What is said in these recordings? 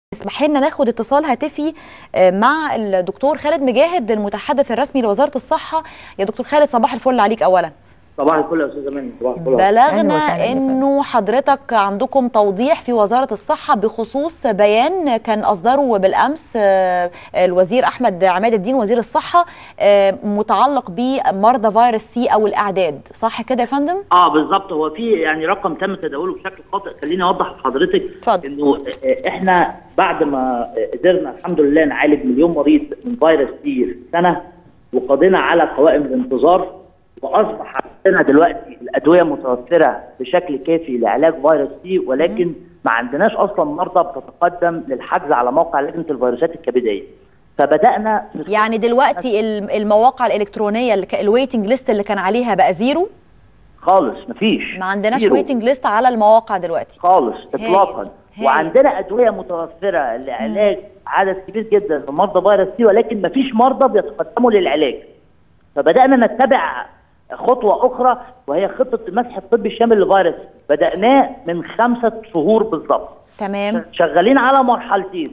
اسمحي لنا ناخد اتصال هاتفي مع الدكتور خالد مجاهد المتحدث الرسمي لوزاره الصحه يا دكتور خالد صباح الفل عليك اولا صباح الفل يا استاذه منى صباح الفل بلغنا انه حضرتك عندكم توضيح في وزاره الصحه بخصوص بيان كان اصدره بالامس الوزير احمد عماد الدين وزير الصحه متعلق بمرضى فيروس سي او الاعداد صح كده يا فندم اه بالظبط هو في يعني رقم تم تداوله بشكل خاطئ خليني اوضح لحضرتك اتفضل. انه احنا بعد ما قدرنا الحمد لله نعالج مليون مريض من فيروس سي في سنه وقضينا على قوائم الانتظار واصبح عندنا دلوقتي الادويه متوفره بشكل كافي لعلاج فيروس سي ولكن ما عندناش اصلا مرضى بتتقدم للحجز على موقع لجنه الفيروسات الكبديه فبدانا في يعني دلوقتي المواقع الالكترونيه الويتنج ليست اللي كان عليها بقى زيرو خالص مفيش ما عندناش زيرو. ويتنج ليست على المواقع دلوقتي خالص اطلاقا هايل. وعندنا ادويه متوفره لعلاج عدد كبير جدا من مرضى فيروس سي ولكن مفيش مرضى بيتقدموا للعلاج فبدانا نتبع خطوه اخرى وهي خطه المسح الطبي الشامل لفيروس سي. بداناه من خمسه شهور بالظبط تمام شغالين على مرحلتين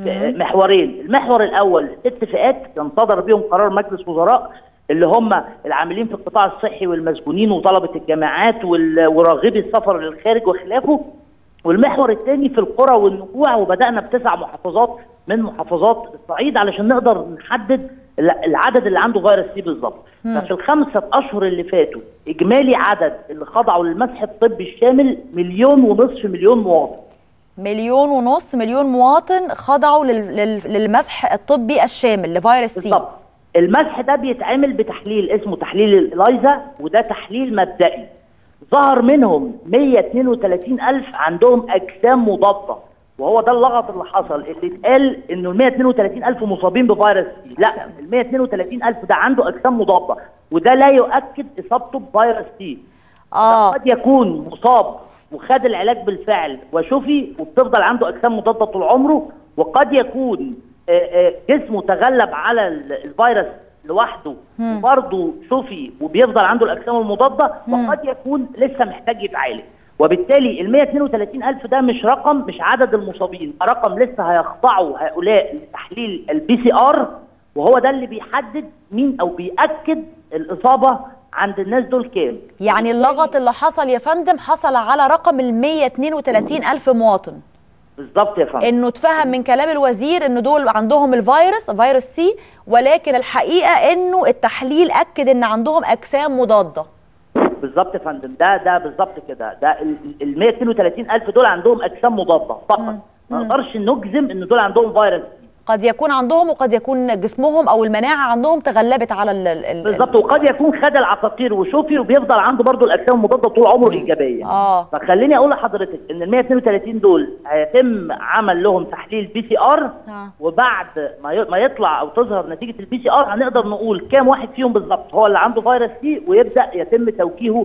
محورين المحور الاول ست فئات كان صدر بيهم قرار مجلس وزراء اللي هم العاملين في القطاع الصحي والمسجونين وطلبه الجامعات وال- وراغبي السفر للخارج وخلافه والمحور الثاني في القرى والنجوع وبدانا بتسع محافظات من محافظات الصعيد علشان نقدر نحدد ال- العدد اللي عنده فيروس سي بالظبط ففي الخمسه اشهر اللي فاتوا اجمالي عدد اللي خضعوا للمسح الطبي الشامل مليون ونصف مليون مواطن مليون ونص مليون مواطن خضعوا لل- لل- للمسح الطبي الشامل لفيروس سي بالظبط المسح ده بيتعمل بتحليل اسمه تحليل الايزا وده تحليل مبدئي ظهر منهم 132 ألف عندهم أجسام مضادة وهو ده اللغط اللي حصل اللي اتقال انه ال 132 ألف مصابين بفيروس سي لا أجسام. ال 132 ألف ده عنده أجسام مضادة وده لا يؤكد إصابته بفيروس سي اه قد يكون مصاب وخد العلاج بالفعل وشفي وبتفضل عنده اجسام مضاده طول عمره وقد يكون آه، آه، جسمه تغلب على ال- الفيروس لوحده وبرضه شفي وبيفضل عنده الاجسام المضاده وقد يكون لسه محتاج يتعالج وبالتالي ال 132 الف ده مش رقم مش عدد المصابين ده رقم لسه هيخضعوا هؤلاء لتحليل البي سي ار وهو ده اللي بيحدد مين او بياكد الاصابه عند الناس دول كام يعني اللغط اللي حصل يا فندم حصل على رقم ال 132 ألف مواطن بالظبط يا فندم انه اتفهم من كلام الوزير ان دول عندهم الفيروس فيروس سي ولكن الحقيقه انه التحليل اكد ان عندهم اجسام مضاده بالظبط يا فندم ده ده بالظبط كده ده ال ال 132 الف دول عندهم اجسام مضاده فقط ما نقدرش نجزم ان دول عندهم فيروس سي قد يكون عندهم وقد يكون جسمهم او المناعه عندهم تغلبت على ال ال- ال بالظبط وقد يكون خد العقاقير وشوفي وبيفضل عنده برضه الاجسام المضاده طول عمره ايجابيه اه فخليني اقول لحضرتك ان ال 132 دول هيتم عمل لهم تحليل بي سي ار آه. وبعد ما ي- ما يطلع او تظهر نتيجه البي سي ار هنقدر نقول كام واحد فيهم بالظبط هو اللي عنده فيروس سي ويبدا يتم توجيهه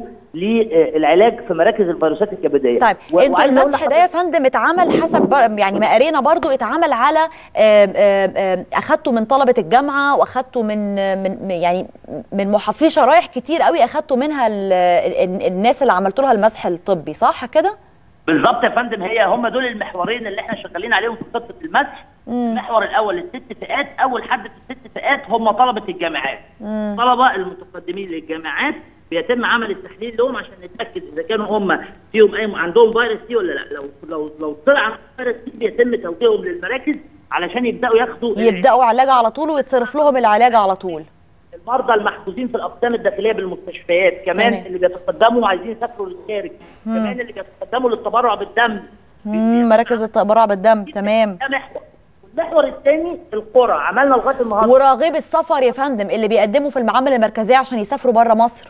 للعلاج في مراكز الفيروسات الكبديه طيب و- انتوا وعايز أقول المسح ده يا فندم اتعمل حسب بر... يعني ما قرينا برضو اتعمل على آم، آم، آم، اخدته من طلبه الجامعه واخدته من من يعني من محافظ في شرايح كتير قوي اخدته منها ال... ال... الناس اللي عملتوا لها المسح الطبي صح كده بالظبط يا فندم هي هم دول المحورين اللي احنا شغالين عليهم في خطه المسح المحور الاول الست فئات اول حد في الست فئات هم طلبه الجامعات الطلبه المتقدمين للجامعات بيتم عمل التحليل لهم عشان نتاكد اذا كانوا هم فيهم اي عندهم فيروس سي ولا لا لو لو لو طلع عندهم فيروس سي بيتم توجيههم للمراكز علشان يبداوا ياخدوا يبداوا علاج على طول ويتصرف لهم العلاج على طول المرضى المحجوزين في الاقسام الداخليه بالمستشفيات كمان تمام. اللي بيتقدموا وعايزين يسافروا للخارج كمان اللي بيتقدموا للتبرع بالدم مم، مراكز التبرع بالدم تمام ده محور والمحور الثاني القرى عملنا لغايه النهارده وراغبي السفر يا فندم اللي بيقدموا في المعامل المركزيه عشان يسافروا بره مصر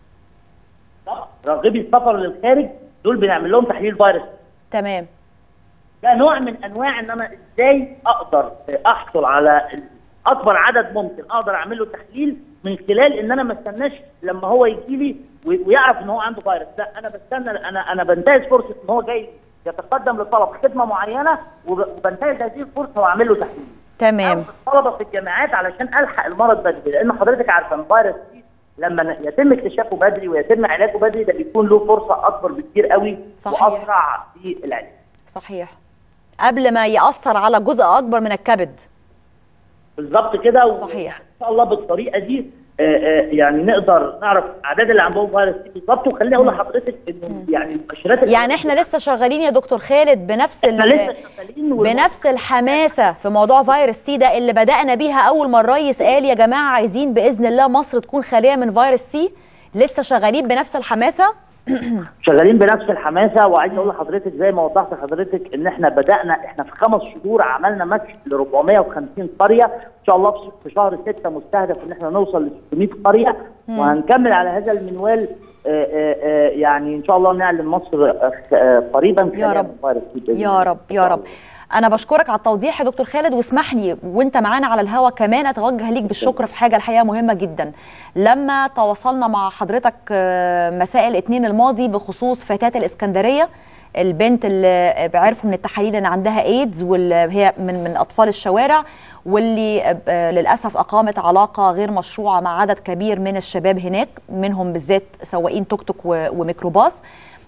راغبي السفر للخارج دول بنعمل لهم تحليل فيروس تمام ده نوع من انواع ان انا ازاي اقدر احصل على اكبر عدد ممكن اقدر اعمل له تحليل من خلال ان انا ما استناش لما هو يجي لي وي- ويعرف ان هو عنده فيروس لا انا بستنى انا انا بنتهز فرصه ان هو جاي يتقدم لطلب خدمه معينه وب- وبنتهز هذه الفرصه واعمل له تحليل تمام أو الطلبه في الجامعات علشان الحق المرض بدري لان حضرتك عارفه ان فيروس سي لما ن- يتم اكتشافه بدري ويتم علاجه بدري ده بيكون له فرصه اكبر بكتير قوي صحيح. واسرع في العلاج صحيح قبل ما ياثر على جزء اكبر من الكبد بالظبط كده و- صحيح. ان شاء الله بالطريقه دي آه، آه، يعني نقدر نعرف اعداد اللي عندهم فيروس سي بالظبط وخليني اقول لحضرتك انه يعني المؤشرات اللي- يعني احنا لسه شغالين يا دكتور خالد بنفس احنا ال- لسه شغالين والم- بنفس الحماسه في موضوع فيروس سي ده اللي بدانا بيها اول ما الرئيس قال يا جماعه عايزين باذن الله مصر تكون خاليه من فيروس سي لسه شغالين بنفس الحماسه شغالين بنفس الحماسه وعايز اقول لحضرتك زي ما وضحت لحضرتك ان احنا بدانا احنا في خمس شهور عملنا ماتش ل 450 قريه ان شاء الله في- في شهر 6 مستهدف ان احنا نوصل ل 600 قريه وهنكمل على هذا المنوال آه، آه، آه، يعني ان شاء الله نعلن مصر آه، آه، قريبا يا خلال رب. فيروس سي بإذن يا الله. رب إن يا شاء رب الله. انا بشكرك على التوضيح يا دكتور خالد واسمح لي وانت معانا على الهوا كمان اتوجه ليك بالشكر في حاجه الحقيقه مهمه جدا لما تواصلنا مع حضرتك آه، مساء الاثنين الماضي بخصوص فتاه الاسكندريه البنت اللي عرفوا من التحاليل ان عندها ايدز واللي هي من من اطفال الشوارع واللي آه، للاسف اقامت علاقه غير مشروعه مع عدد كبير من الشباب هناك منهم بالذات سواقين توك توك و- وميكروباص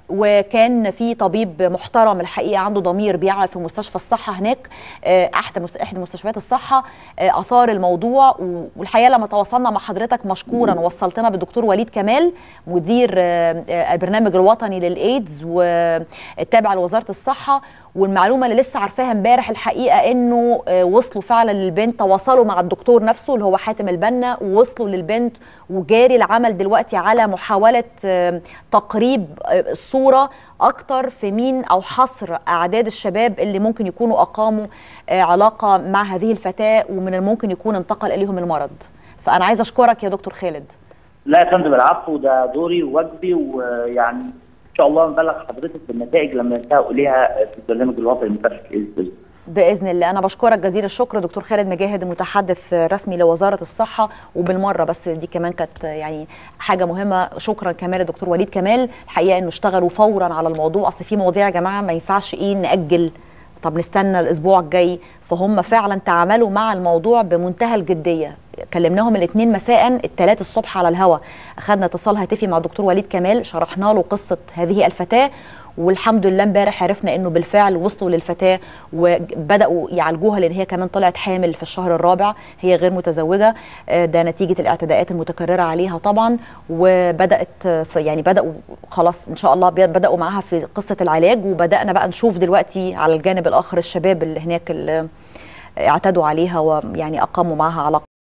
وكان في طبيب محترم الحقيقه عنده ضمير بيعمل في مستشفى الصحه هناك آه، احدى مست- احدى مستشفيات الصحه آه، اثار الموضوع و- والحقيقه لما تواصلنا مع حضرتك مشكورا وصلتنا بالدكتور وليد كمال مدير آه، آه، البرنامج الوطني للايدز والتابع لوزاره الصحه والمعلومه اللي لسه عارفاها امبارح الحقيقه انه آه، وصلوا فعلا للبنت تواصلوا مع الدكتور نفسه اللي هو حاتم البنا ووصلوا للبنت وجاري العمل دلوقتي على محاوله آه، تقريب آه، الصوره اكتر في مين او حصر اعداد الشباب اللي ممكن يكونوا اقاموا آه، علاقه مع هذه الفتاه ومن الممكن يكون انتقل اليهم المرض فانا عايزه اشكرك يا دكتور خالد لا يا فندم العفو ده دوري وواجبي ويعني ان شاء الله نبلغ حضرتك بالنتائج لما ينتهوا اليها في البرنامج الوطني المكافح باذن الله باذن الله انا بشكرك جزيل الشكر دكتور خالد مجاهد المتحدث الرسمي لوزاره الصحه وبالمره بس دي كمان كانت يعني حاجه مهمه شكرا كمان للدكتور وليد كمال الحقيقه انه اشتغلوا فورا على الموضوع اصل في مواضيع يا جماعه ما ينفعش ايه ناجل طب نستنى الاسبوع الجاي فهم فعلا تعاملوا مع الموضوع بمنتهى الجديه كلمناهم الاثنين مساء الثلاث الصبح على الهوا اخذنا اتصال هاتفي مع الدكتور وليد كمال شرحنا له قصه هذه الفتاه والحمد لله امبارح عرفنا انه بالفعل وصلوا للفتاه وبداوا يعالجوها لان هي كمان طلعت حامل في الشهر الرابع هي غير متزوجه آه، ده نتيجه الاعتداءات المتكرره عليها طبعا وبدات في يعني بداوا خلاص ان شاء الله بي- بداوا معاها في قصه العلاج وبدانا بقى نشوف دلوقتي على الجانب الاخر الشباب اللي هناك اللي اعتدوا عليها ويعني اقاموا معاها علاقه